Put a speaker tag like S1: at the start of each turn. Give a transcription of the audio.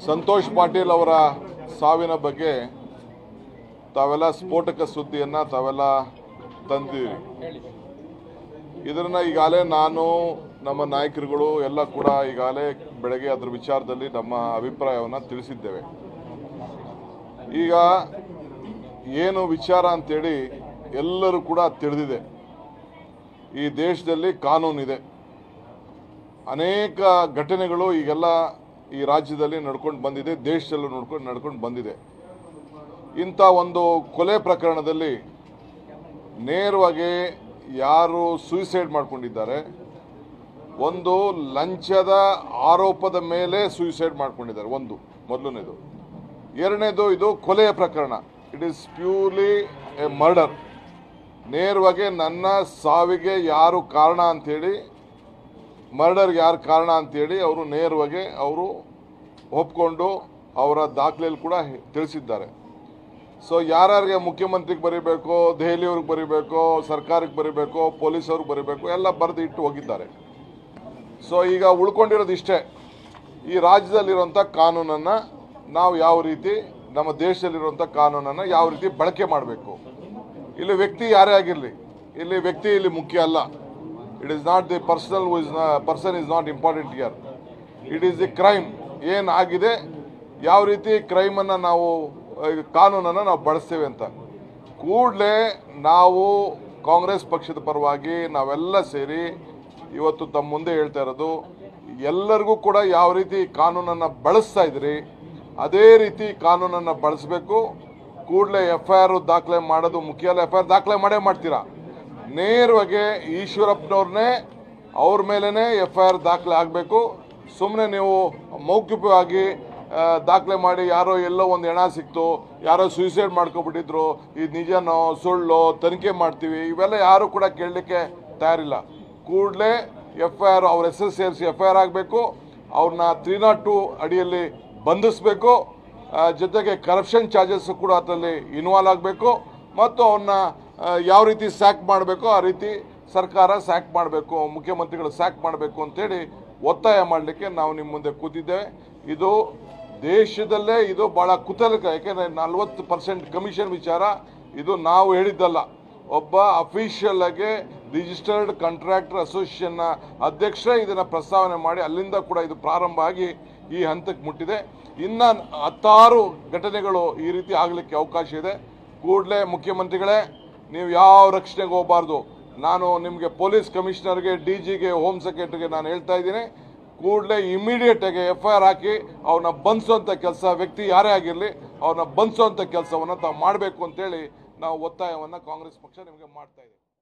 S1: ಸಂತೋಷ್ ಪಾಟೀಲ್ ಅವರ ಸಾವಿನ ಬಗ್ಗೆ ತಾವೆಲ್ಲ ಸ್ಫೋಟಕ ಸುದ್ದಿಯನ್ನು ತಾವೆಲ್ಲ ತಂದಿದ್ದೀರಿ ಇದನ್ನ ಈಗಾಗಲೇ ನಾನು ನಮ್ಮ ನಾಯಕರುಗಳು ಎಲ್ಲ ಕೂಡ ಈಗಾಗಲೇ ಬೆಳಗ್ಗೆ ಅದರ ವಿಚಾರದಲ್ಲಿ ನಮ್ಮ ಅಭಿಪ್ರಾಯವನ್ನು ತಿಳಿಸಿದ್ದೇವೆ ಈಗ ಏನು ವಿಚಾರ ಅಂತೇಳಿ ಎಲ್ಲರೂ ಕೂಡ ತಿಳಿದಿದೆ ಈ ದೇಶದಲ್ಲಿ ಕಾನೂನಿದೆ ಅನೇಕ ಘಟನೆಗಳು ಈಗೆಲ್ಲ ಈ ರಾಜ್ಯದಲ್ಲಿ ನಡ್ಕೊಂಡು ಬಂದಿದೆ ದೇಶದಲ್ಲೂ ನಡ್ಕೊಂಡು ನಡ್ಕೊಂಡು ಬಂದಿದೆ ಇಂಥ ಒಂದು ಕೊಲೆ ಪ್ರಕರಣದಲ್ಲಿ ನೇರವಾಗಿ ಯಾರು ಸೂಸೈಡ್ ಮಾಡ್ಕೊಂಡಿದ್ದಾರೆ ಒಂದು ಲಂಚದ ಆರೋಪದ ಮೇಲೆ ಸೂಸೈಡ್ ಮಾಡ್ಕೊಂಡಿದ್ದಾರೆ ಒಂದು ಮೊದಲನೇದು ಎರಡನೇದು ಇದು ಕೊಲೆಯ ಪ್ರಕರಣ it is purely a murder ನೇರವಾಗಿ ನನ್ನ ಸಾವಿಗೆ ಯಾರು ಕಾರಣ ಅಂಥೇಳಿ ಮರ್ಡರ್ಗೆ ಯಾರು ಕಾರಣ ಅಂತೇಳಿ ಅವರು ನೇರವಾಗಿ ಅವರು ಒಪ್ಕೊಂಡು ಅವರ ದಾಖಲೆಯಲ್ಲಿ ಕೂಡ ಹೆ- ತಿಳಿಸಿದ್ದಾರೆ ಸೊ ಯಾರ್ಯಾರಿಗೆ ಮುಖ್ಯಮಂತ್ರಿಗೆ ಬರೀಬೇಕು ದೆಹಲಿಯವ್ರಿಗೆ ಬರೀಬೇಕು ಸರ್ಕಾರಕ್ಕೆ ಬರೀಬೇಕು ಪೊಲೀಸವ್ರಿಗೆ ಬರೀಬೇಕು ಎಲ್ಲ ಬರೆದು ಇಟ್ಟು ಹೋಗಿದ್ದಾರೆ ಸೊ ಈಗ ಉಳ್ಕೊಂಡಿರೋದು ಇಷ್ಟೇ ಈ ರಾಜ್ಯದಲ್ಲಿರುವಂಥ ಕಾನೂನನ್ನು ನಾವು ಯಾವ ರೀತಿ ನಮ್ಮ ದೇಶದಲ್ಲಿರುವಂಥ ಕಾನೂನನ್ನು ಯಾವ ರೀತಿ ಬಳಕೆ ಮಾಡಬೇಕು ಇಲ್ಲಿ ವ್ಯಕ್ತಿ ಯಾರೇ ಆಗಿರಲಿ ಇಲ್ಲಿ ವ್ಯಕ್ತಿ ಇಲ್ಲಿ ಮುಖ್ಯ ಅಲ್ಲ it is not the personal is person is not important here it is the crime ಏನು ಆಗಿದೆ ಯಾವ ರೀತಿ ಕ್ರೈಮನ್ನು ನಾವು ಆ, ಕಾನೂನನ್ನು ನಾವು ಬಳಸ್ತೇವೆ ಅಂತ ಕೂಡಲೇ ನಾವು ಕಾಂಗ್ರೆಸ್ ಪಕ್ಷದ ಪರವಾಗಿ ನಾವೆಲ್ಲ ಸೇರಿ ಇವತ್ತು ತಮ್ಮ ಮುಂದೆ ಹೇಳ್ತಾ ಇರೋದು ಎಲ್ಲರಿಗೂ ಕೂಡ ಯಾವ ರೀತಿ ಕಾನೂನನ್ನು ಬಳಸ್ತಾ ಇದ್ರಿ ಅದೇ ರೀತಿ ಕಾನೂನನ್ನು ಬಳಸಬೇಕು ಕೂಡಲೇ ಎಫ್ ಐ ಆರ್ ದಾಖಲೆ ಮಾಡೋದು ಮುಖ್ಯ ಅಲ್ಲ ಎಫ್ ಐ ಆರ್ ದಾಖಲೆ ಮಾಡೇ ಮಾಡ್ತೀರಾ ನೇರವಾಗಿ ಈಶ್ವರಪ್ಪನವ್ರನ್ನೇ ಅವ್ರ ಮೇಲೇ ಎಫ್ ಐ ಆರ್ ದಾಖಲೆ ಆಗಬೇಕು ಸುಮ್ಮನೆ ನೀವು ಮೌಖಿಕವಾಗಿ ಆ, ದಾಖಲೆ ಮಾಡಿ ಯಾರೋ ಎಲ್ಲೋ ಒಂದು ಹೆಣ ಸಿಕ್ತು ಯಾರೋ ಸೂಸೈಡ್ ಮಾಡ್ಕೊಬಿಟ್ಟಿದ್ರು ಇದು ನಿಜನೋ ಸುಳ್ಳು ತನಿಖೆ ಮಾಡ್ತೀವಿ ಇವೆಲ್ಲ ಯಾರು ಕೂಡ ಕೇಳಲಿಕ್ಕೆ ತಯಾರಿಲ್ಲ ಕೂಡಲೇ ಎಫ್ ಐ ಆರ್ ಅವ್ರ ಹೆಸರು ಸೇರಿಸಿ ಎಫ್ ಐ ಆರ್ ಆಗಬೇಕು ಅವ್ರನ್ನ ತ್ರೀ ನಾಟ್ ಟು ಅಡಿಯಲ್ಲಿ ಬಂಧಿಸಬೇಕು ಆ, ಜೊತೆಗೆ ಕರಪ್ಷನ್ ಚಾರ್ಜಸ್ ಕೂಡ ಅದರಲ್ಲಿ ಇನ್ವಾಲ್ವ್ ಆಗಬೇಕು ಮತ್ತು ಅವನ್ನ ಆ, ಯಾವ ರೀತಿ ಸ್ಯಾಕ್ ಮಾಡಬೇಕು ಆ ರೀತಿ ಸರ್ಕಾರ ಸ್ಯಾಕ್ ಮಾಡಬೇಕು ಮುಖ್ಯಮಂತ್ರಿಗಳು ಸ್ಯಾಕ್ ಮಾಡಬೇಕು ಅಂತೇಳಿ ಒತ್ತಾಯ ಮಾಡಲಿಕ್ಕೆ ನಾವು ನಿಮ್ಮ ಮುಂದೆ ಕೂತಿದ್ದೇವೆ ಇದು ದೇಶದಲ್ಲೇ ಇದು ಭಾಳ ಕುತೂಹಲಕ ಯಾಕೆಂದರೆ ನಲ್ವತ್ತು ಪರ್ಸೆಂಟ್ ಕಮಿಷನ್ ವಿಚಾರ ಇದು ನಾವು ಹೇಳಿದ್ದಲ್ಲ ಒಬ್ಬ ಅಫಿಷಿಯಲ್ ಆಗಿ ರಿಜಿಸ್ಟರ್ಡ್ ಕಾಂಟ್ರಾಕ್ಟರ್ ಅಸೋಸಿಯೇಷನ್ನ ಅಧ್ಯಕ್ಷರೇ ಇದನ್ನು ಪ್ರಸ್ತಾವನೆ ಮಾಡಿ ಅಲ್ಲಿಂದ ಕೂಡ ಇದು ಪ್ರಾರಂಭ ಆಗಿ ಈ ಹಂತಕ್ಕೆ ಮುಟ್ಟಿದೆ ಇನ್ನು ಹತ್ತಾರು ಘಟನೆಗಳು ಈ ರೀತಿ ಆಗಲಿಕ್ಕೆ ಅವಕಾಶ ಇದೆ ಕೂಡಲೇ ಮುಖ್ಯಮಂತ್ರಿಗಳೇ ನೀವು ಯಾವ ರಕ್ಷಣೆಗೆ ಹೋಗಬಾರ್ದು ನಾನು ನಿಮಗೆ ಪೊಲೀಸ್ ಕಮಿಷನರ್ಗೆ ಡಿ ಜಿಗೆ ಹೋಮ್ ಸೆಕ್ರೆಟರಿಗೆ ನಾನು ಹೇಳ್ತಾ ಇದ್ದೀನಿ ಕೂಡಲೇ ಇಮಿಡಿಯೇಟಾಗಿ ಎಫ್ ಐ ಆರ್ ಹಾಕಿ ಅವ್ರನ್ನ ಬಂಧಿಸುವಂಥ ಕೆಲಸ ವ್ಯಕ್ತಿ ಯಾರೇ ಆಗಿರಲಿ ಅವ್ರನ್ನ ಬಂಧಿಸುವಂಥ ಕೆಲಸವನ್ನು ತಾವು ಮಾಡಬೇಕು ಅಂತೇಳಿ ನಾವು ಒತ್ತಾಯವನ್ನು ಕಾಂಗ್ರೆಸ್ ಪಕ್ಷ ನಿಮಗೆ ಮಾಡ್ತಾ ಇದೆ